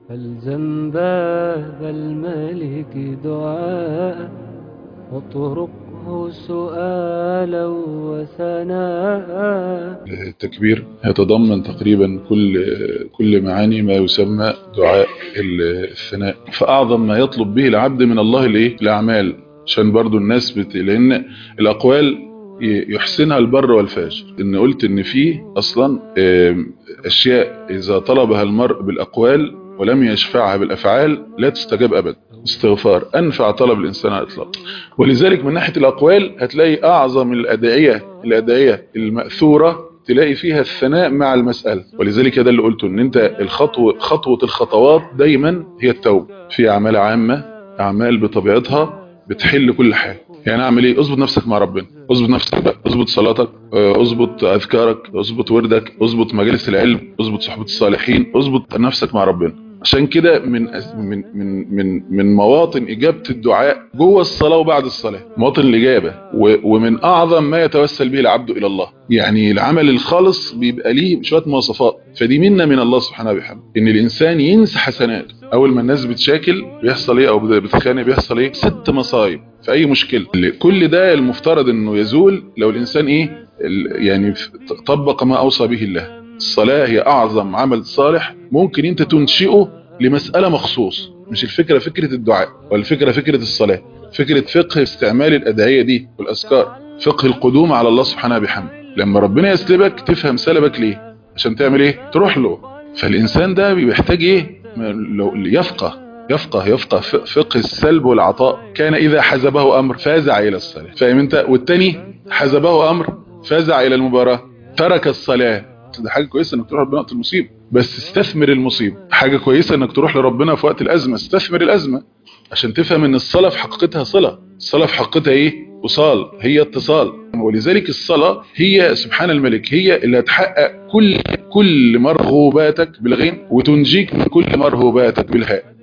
فالزم باب الملك دعاء واطرقه سؤالا وثناء التكبير يتضمن تقريبا كل كل معاني ما يسمى دعاء الثناء فأعظم ما يطلب به العبد من الله الايه الأعمال عشان برضو الناس بت... لأن الأقوال يحسنها البر والفاجر إن قلت إن فيه أصلا أشياء إذا طلبها المرء بالأقوال ولم يشفعها بالأفعال لا تستجاب أبدا استغفار أنفع طلب الإنسان على الإطلاق ولذلك من ناحية الأقوال هتلاقي أعظم الأدعية الأدعية المأثورة تلاقي فيها الثناء مع المسألة ولذلك ده اللي قلته ان انت الخطوة خطوة الخطوات دايما هي التوبة في أعمال عامة أعمال بطبيعتها بتحل كل حاجة يعني اعمل ايه اظبط نفسك مع ربنا اظبط نفسك بقى اظبط صلاتك اظبط اذكارك اظبط وردك اظبط مجالس العلم اظبط صحبة الصالحين اظبط نفسك مع ربنا عشان كده من من من من من مواطن اجابه الدعاء جوه الصلاه وبعد الصلاه مواطن الاجابه ومن اعظم ما يتوسل به العبد الى الله يعني العمل الخالص بيبقى ليه شويه مواصفات فدي منا من الله سبحانه وبحمده ان الانسان ينسى حسناته اول ما الناس بتشاكل بيحصل ايه او بتتخانق بيحصل ايه ست مصايب في اي مشكله كل ده المفترض انه يزول لو الانسان ايه يعني طبق ما اوصى به الله الصلاة هي أعظم عمل صالح ممكن أنت تنشئه لمسألة مخصوص مش الفكرة فكرة الدعاء والفكرة فكرة الصلاة فكرة فقه استعمال الأدعية دي والأذكار فقه القدوم على الله سبحانه بحمده لما ربنا يسلبك تفهم سلبك ليه عشان تعمل ايه تروح له فالإنسان ده بيحتاج ايه لو يفقه يفقه يفقه فقه السلب والعطاء كان إذا حزبه أمر فازع إلى الصلاة فاهم انت والتاني حزبه أمر فازع إلى المباراة ترك الصلاة ده حاجة كويسة انك تروح لربنا وقت المصيبة بس استثمر المصيبة حاجة كويسة انك تروح لربنا في وقت الأزمة استثمر الأزمة عشان تفهم ان الصلاة في حقيقتها صلة الصلاة في حقيقتها ايه وصال هي اتصال ولذلك الصلاة هي سبحان الملك هي اللي هتحقق كل كل مرغوباتك بالغين وتنجيك من كل مرغوباتك بالهاء